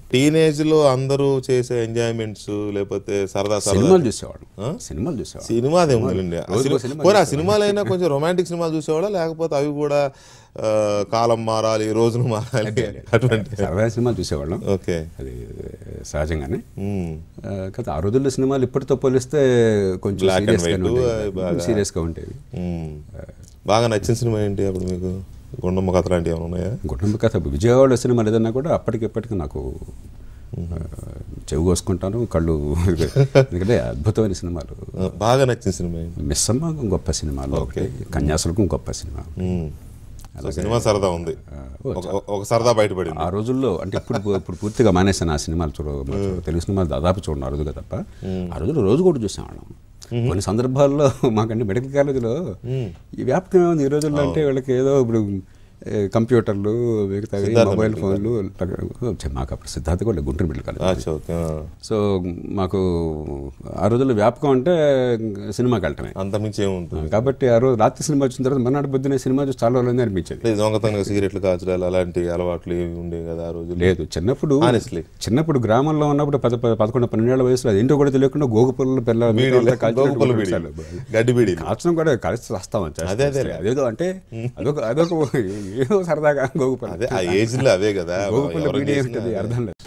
Teenage లో అందరూ చేసే ఎంజాయ్మెంట్స్ లేకపోతే సరదా సరదా సినిమాలు చూసేవాడు సినిమాలు చూసేవాడు సినిమా అదే ఉందండి రోజుకో సినిమా పోనీ ఆ సినిమాలైనా కొంచెం రొమాంటిక్ సినిమాలు చూసేవాడా లేకపోతే అవి కూడా ఆ, కాలం మారాలి రోజులు మారాలి అటువంటి సరదా సినిమాలు చూసేవాళ్ళం ఓకే అది సహజంగానే మ్మ్. ఆ, కాకపోతే ఆ రోజుల్లో సినిమాలు ఇప్పటితో పోలిస్తే కొంచెం Black and సీరియస్గా white, ఉండేవి బాగా. సీరియస్గా ఉండేవి మ్మ్. బాగా నచ్చిన సినిమా ఏంటి అప్పుడు మీకు గుండమ్మ కథ లాంటివి ఏమైనా ఉన్నాయా కుటుంబ కథ విజయవాడ సినిమాలు ఏదన్నా కూడా అప్పటికిప్పటికి నాకు ఆ, చెవి కోసుకుంటాను కళ్ళు ఎందుకంటే అద్భుతమైన సినిమాలు ఆ, బాగా నచ్చిన సినిమా ఏంటి మిస్సమ్మ గొప్ప సినిమాలు ఒకటి కన్యాసులకు గొప్ప సినిమా మ్మ్. సో సినిమా సరదా ఉంది ఒక- ఒక సరదా బయటపడింది ఆ రోజుల్లో అంటే ఇప్పుడు ఇప్పుడు పూర్తిగా మానేశాను ఆ సినిమాలు చూడ తెలుగు సినిమాలు దాదాపు చూడను అరుదుగా తప్ప ఆ రోజుల్లో రోజు కూడా చూసేవాళ్ళం కొన్ని సందర్భాల్లో మాకంటే మెడికల్ కాలేజీలో ఈ వ్యాప్తం ఏముంది ఈ రోజుల్లో అంటే వీళ్ళకి ఏదో ఇప్పుడు ఏ, కంప్యూటర్లు మిగతా మొబైల్ ఫోన్లు వచ్చాయి. మాకు అప్పుడు సిద్ధార్థ కూడా లేదు, గుంటూరు మెడికల్ కాలేజ్ అచ్చా, ఓకే ఆ. సో మాకు ఆ రోజుల్లో వ్యాపకం అంటే సినిమాకి వెళ్ళటమే అంతమించి ఏముంటుంది కాబట్టి ఆ రోజు రాత్రి సినిమా వచ్చిన తర్వాత మర్నాడు పొద్దునే సినిమా చూసి చాలా రోజులు అనిపించేది లేదు, దొంగతనంగా సిగరెట్లు కాల్చడాలు అలాంటి అలవాట్లు ఏమి ఉండేవి కదా ఆ రోజు లేదు చిన్నప్పుడు Honestly. చిన్నప్పుడు గ్రామంలో ఉన్నప్పుడు పద పద- పదకొండు పన్నెండేళ్ల వయసులో అది ఏంటో కూడా తెలియకుండా గోగు పొలాలు పిల్ల గోగుపల్లి బీడీ. గడ్డి బీడీ కాల్చడం కూడా కలిసి వస్తాం అదే, అదే. అదేదో అంటే అదొక అదొక ఏదో సరదాగా గోగుపల్లి అదే ఆ ఏజ్ లో అవే కదా గోగుపల్లి ఎవరు బీడీ చేసినా ఏమిటది అర్థం లేదు